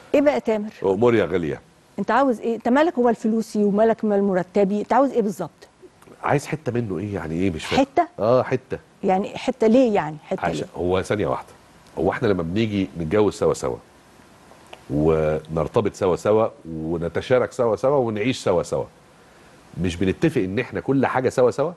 ايه بقى تامر امور يا غاليه انت عاوز ايه انت مالك هو الفلوسي ومالك من المرتبي انت عاوز ايه بالظبط عايز حته منه ايه يعني ايه مش فاهم حتة؟ اه حته يعني حته ليه يعني حته عشان ليه هو ثانيه واحده هو احنا لما بنيجي نتجوز سوا سوا ونرتبط سوا سوا ونتشارك سوا سوا ونعيش سوا سوا مش بنتفق ان احنا كل حاجه سوا سوا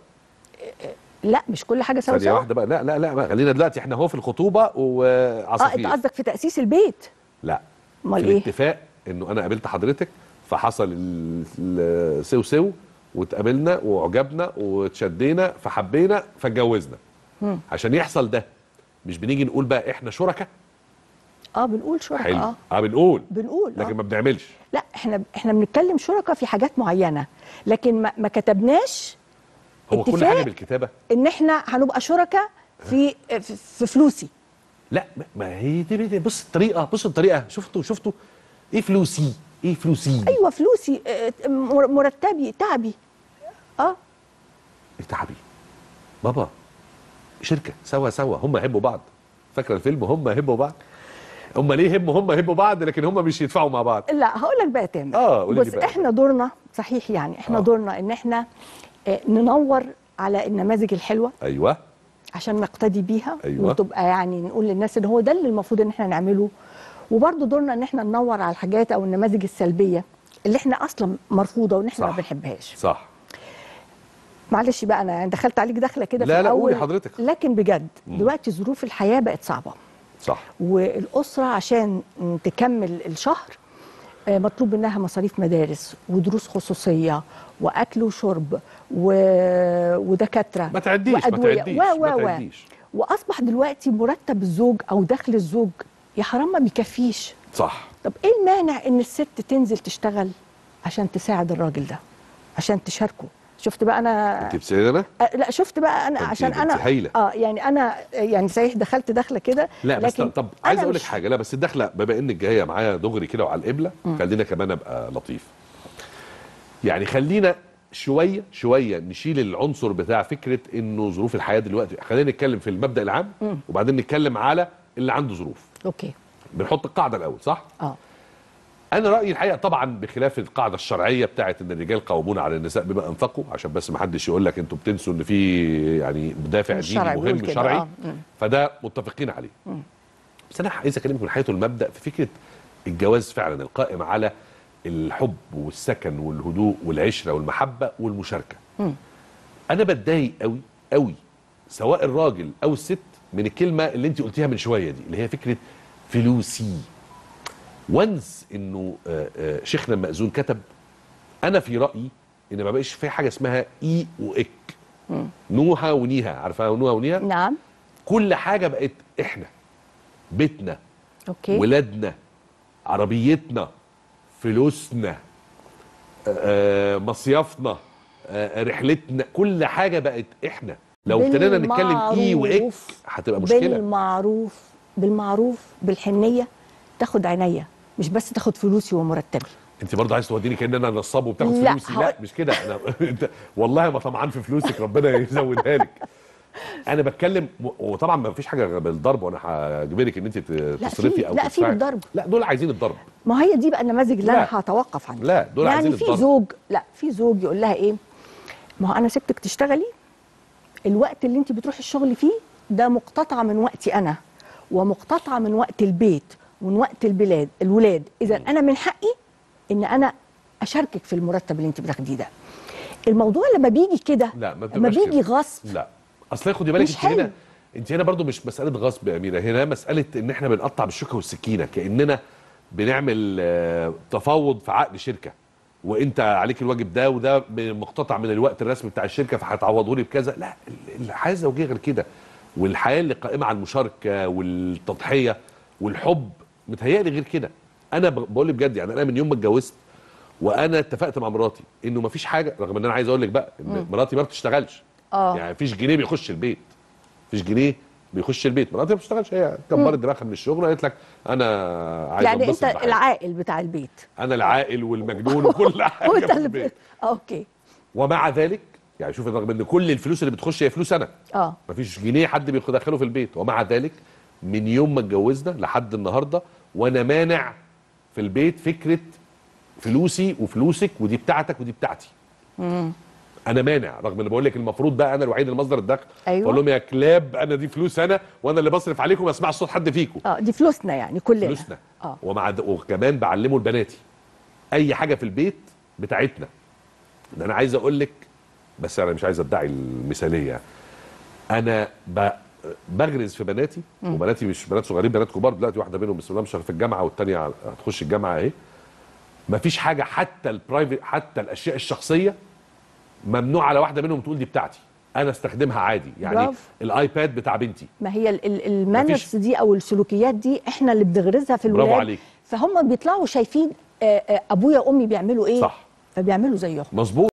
لا مش كل حاجه سوا ثانيه سوا واحده بقى لا لا لا بقى خلينا دلوقتي احنا اهو في الخطوبه اه انت وعصافير قصدك في تاسيس البيت لا امال في ايه الاتفاق انه انا قابلت حضرتك فحصل ال- السو سو واتقابلنا وعجبنا واتشدينا فحبينا فاتجوزنا عشان يحصل ده مش بنيجي نقول بقى احنا شركاء اه بنقول شركاء حلو اه اه بنقول بنقول لكن آه. ما بنعملش لا احنا احنا بنتكلم شركاء في حاجات معينه لكن ما, ما كتبناش هو كل اتفاق. حاجه بالكتابه ان احنا هنبقى شركاء في في في فلوسي لا ما- ما هي دي دي- بص الطريقه بص الطريقه شفتوا شفتوا ايه فلوسي ايه فلوسي ايوه فلوسي آه، مر- مرتبي تعبي اه ايه تعبي بابا شركه سوا سوا هم يحبوا بعض فاكره الفيلم هم يحبوا بعض هم ليه هم هم يحبوا بعض لكن هم مش يدفعوا مع بعض لا هقول لك بقى تامر آه، قولي لي بص بقى. احنا دورنا صحيح يعني احنا آه. دورنا ان احنا آه، ننور على النماذج الحلوه ايوه عشان نقتدي بيها أيوة. وتبقى يعني نقول للناس ان هو ده اللي المفروض ان احنا نعمله وبرضه دورنا ان احنا ننور على الحاجات او النماذج السلبيه اللي احنا اصلا مرفوضه وان احنا ما صح. بنحبهاش صح معلش بقى انا دخلت عليك دخله كده في لا، لا، الاول قولي حضرتك. لكن بجد دلوقتي ظروف الحياه بقت صعبه صح والاسره عشان تكمل الشهر آه، مطلوب منها مصاريف مدارس ودروس خصوصيه واكل وشرب و... ودكاتره ما تعديش، ما وأدوية تعديش، و ما و و تعديش. واصبح دلوقتي مرتب الزوج او دخل الزوج يا حرام ما بيكفيش صح طب ايه المانع ان الست تنزل تشتغل عشان تساعد الراجل ده عشان تشاركه شفت بقى انا انت بتسالني انا أه لا شفت بقى انا ده أنت- عشان ده أنت انا هايلة. اه يعني انا يعني صحيح دخلت دخله كده لا بس لكن طب عايز أنا اقول لك مش- حاجه لا بس الدخله بما انك جايه معايا دغري كده وعلى القبله خلينا كمان ابقى لطيف يعني خلينا شويه شويه نشيل العنصر بتاع فكره انه ظروف الحياه دلوقتي خلينا نتكلم في المبدا العام وبعدين نتكلم على اللي عنده ظروف اوكي بنحط القاعده الاول صح اه انا رايي الحقيقه طبعا بخلاف القاعده الشرعيه بتاعت ان الرجال قوامون على النساء بما انفقوا عشان بس ما حدش يقول لك انتوا بتنسوا ان في يعني دافع مش ديني شرعي بيقول مهم كده، شرعي آه. مم. فده متفقين عليه بس انا عايز اكلمك من حيث المبدا في فكره الجواز فعلا القائم على الحب والسكن والهدوء والعشره والمحبه والمشاركه انا بتضايق قوي قوي سواء الراجل او الست من الكلمه اللي انت قلتيها من شويه دي اللي هي فكره فلوسي وانس انه آه، آه، شيخنا المأذون كتب انا في رايي ان ما بقاش في حاجه اسمها اي واك نوها ونيها عارفه نوها ونيها نعم كل حاجه بقت احنا بيتنا اوكي ولادنا عربيتنا فلوسنا آه، مصيفنا آه، رحلتنا كل حاجه بقت احنا لو ابتدينا نتكلم اي واك بالمعروف. هتبقى مشكله بالمعروف بالمعروف بالحنيه تاخد عينيا مش بس تاخد فلوسي ومرتبي انت برضه عايز توديني كان انا نصاب وبتاخد لا، فلوسي هقول- لا مش كده انا انت والله ما طمعان في فلوسك ربنا يزودها لك انا بتكلم وطبعا ما فيش حاجه بالضرب وانا هجبرك ان انت تصرفي في- او لا، في تدفعي. بالضرب. لا دول عايزين الضرب ما هي دي بقى النماذج اللي لا. انا هتوقف عنها لا، دول يعني عايزين في الضرب. زوج لا في زوج يقول لها ايه ما هو انا سبتك تشتغلي الوقت اللي انت بتروحي الشغل فيه ده مقتطعه من وقتي انا ومقتطعه من وقت البيت ومن وقت البلاد الولاد اذا انا من حقي ان انا اشاركك في المرتب اللي انت بتاخديه ده الموضوع لما بيجي كده لا ما لما بتبقاش بيجي كده. غصب لا اصل خدي بالك مش انت حلو. هنا انت هنا برضو مش مساله غصب يا اميره هنا مساله ان احنا بنقطع بالشوكه والسكينه كاننا بنعمل آه، تفاوض في عقد شركه وانت عليك الواجب ده وده مقتطع من الوقت الرسمي بتاع الشركه فهتعوضه لي بكذا لا ال- الحياه الزوجيه غير كده والحياه اللي قائمه على المشاركه والتضحيه والحب متهيألي غير كده انا ب- بقول لي بجد يعني انا من يوم ما اتجوزت وانا اتفقت مع مراتي انه مفيش حاجه رغم ان انا عايز اقول لك بقى ان مراتي ما بتشتغلش آه. يعني مفيش جنيه بيخش البيت مفيش جنيه بيخش البيت مراتي ما بتشتغلش هي كبرت دماغها من الشغل وقالت لك انا عايز يعني انت أنبسط بحياتي. العائل بتاع البيت انا العاقل والمجنون وكل حاجه وانت في اللي البيت بت... اوكي ومع ذلك يعني شوف رغم ان كل الفلوس اللي بتخش هي فلوس انا اه مفيش جنيه حد بيدخله في البيت ومع ذلك من يوم ما اتجوزنا لحد النهارده وانا مانع في البيت فكره فلوسي وفلوسك ودي بتاعتك ودي بتاعتي انا مانع رغم ان بقول لك المفروض بقى انا الوحيد المصدر الدخل أيوة. بقول لهم يا كلاب انا دي فلوس انا وانا اللي بصرف عليكم ما اسمعش صوت حد فيكم اه دي فلوسنا يعني كلنا فلوسنا اه ومع د... وكمان بعلمه لبناتي اي حاجه في البيت بتاعتنا ده انا عايز اقول لك بس انا مش عايز ادعي المثاليه انا ب... بغرز في بناتي وبناتي مش بنات صغيرين بنات كبار دلوقتي واحده منهم بسم الله ما شاء الله في الجامعه والثانيه هتخش الجامعه اهي مفيش حاجه حتى البرايفت حتى الاشياء الشخصيه ممنوع على واحده منهم تقول دي بتاعتي انا استخدمها عادي يعني برافو. الايباد بتاع بنتي ما هي ال- ال- المانرز دي او السلوكيات دي احنا اللي بنغرزها في برافو الولاد عليك. فهم بيطلعوا شايفين آه، آه، ابويا وامي بيعملوا ايه صح. فبيعملوا زيهم مظبوط